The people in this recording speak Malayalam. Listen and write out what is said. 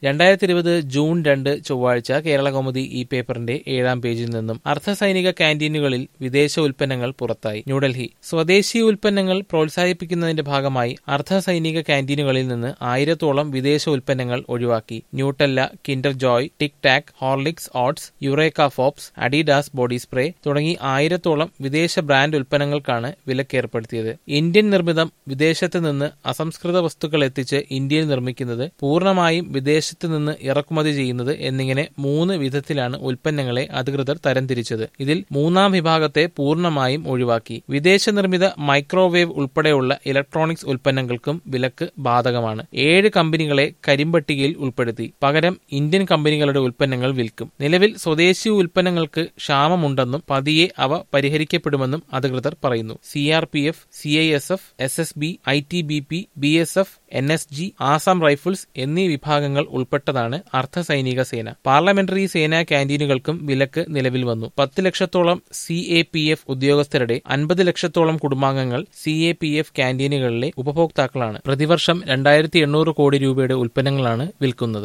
രണ്ടായിരത്തി ഇരുപത് ജൂൺ രണ്ട് ചൊവ്വാഴ്ച കേരളകൗമുദി ഈ പേപ്പറിന്റെ ഏഴാം പേജിൽ നിന്നും അർദ്ധസൈനിക ക്യാന്റീനുകളിൽ വിദേശ ഉൽപ്പന്നങ്ങൾ പുറത്തായി ന്യൂഡൽഹി സ്വദേശി ഉൽപ്പന്നങ്ങൾ പ്രോത്സാഹിപ്പിക്കുന്നതിന്റെ ഭാഗമായി അർദ്ധസൈനിക ക്യാന്റീനുകളിൽ നിന്ന് ആയിരത്തോളം വിദേശ ഉൽപ്പന്നങ്ങൾ ഒഴിവാക്കി Nutella Kinder Joy Tic Tac Horlicks oats Eureka Forbes Adidas body spray തുടങ്ങി ആയിരത്തോളം വിദേശ ബ്രാൻഡ് ഉൽപ്പന്നങ്ങൾക്കാണ് വിലക്കേർപ്പെടുത്തിയത് ഇന്ത്യൻ നിർമ്മിതം വിദേശത്ത് നിന്ന് അസംസ്കൃത വസ്തുക്കൾ എത്തിച്ച് ഇന്ത്യയിൽ നിർമ്മിക്കുന്നത് പൂർണ്ണമായും വിദേശത്ത് നിന്ന് ഇറക്കുമതി ചെയ്യുന്നത് എന്നിങ്ങനെ മൂന്ന് വിധത്തിലാണ് ഉൽപ്പന്നങ്ങളെ അധികൃതർ തരംതിരിച്ചത് ഇതിൽ മൂന്നാം വിഭാഗത്തെ പൂർണ്ണമായും ഒഴിവാക്കി വിദേശ നിർമ്മിത മൈക്രോവേവ് ഉൾപ്പെടെയുള്ള ഇലക്ട്രോണിക്സ് ഉൽപ്പന്നങ്ങൾക്കും വിലക്ക് ബാധകമാണ് ഏഴ് കമ്പനികളെ കരിമ്പട്ടികയിൽ ഉൾപ്പെടുത്തി പകരം ഇന്ത്യൻ കമ്പനികളുടെ ഉൽപ്പന്നങ്ങൾ വിൽക്കും നിലവിൽ സ്വദേശി ഉൽപ്പന്നങ്ങൾക്ക് ക്ഷാമമുണ്ടെന്നും പതിയെ അവ പരിഹരിക്കപ്പെടുമെന്നും അധികൃതർ പറയുന്നു C R P F C I S F S S B I T B P B S F N S G Assam Rifles എന്നീ വിഭാഗങ്ങൾ ഉൾപ്പെട്ടതാണ് അർദ്ധസൈനിക സേന പാർലമെന്ററി സേനാ ക്യാന്റീനുകൾക്കും വിലക്ക് നിലവിൽ വന്നു പത്ത് ലക്ഷത്തോളം സി എ പി എഫ് ഉദ്യോഗസ്ഥരുടെ അൻപത് ലക്ഷത്തോളം കുടുംബാംഗങ്ങൾ സി എ പി എഫ് ക്യാന്റീനുകളിലെ ഉപഭോക്താക്കളാണ് പ്രതിവർഷം രണ്ടായിരത്തി എണ്ണൂറ് കോടി രൂപയുടെ ഉൽപ്പന്നങ്ങളാണ് വിൽക്കുന്നത്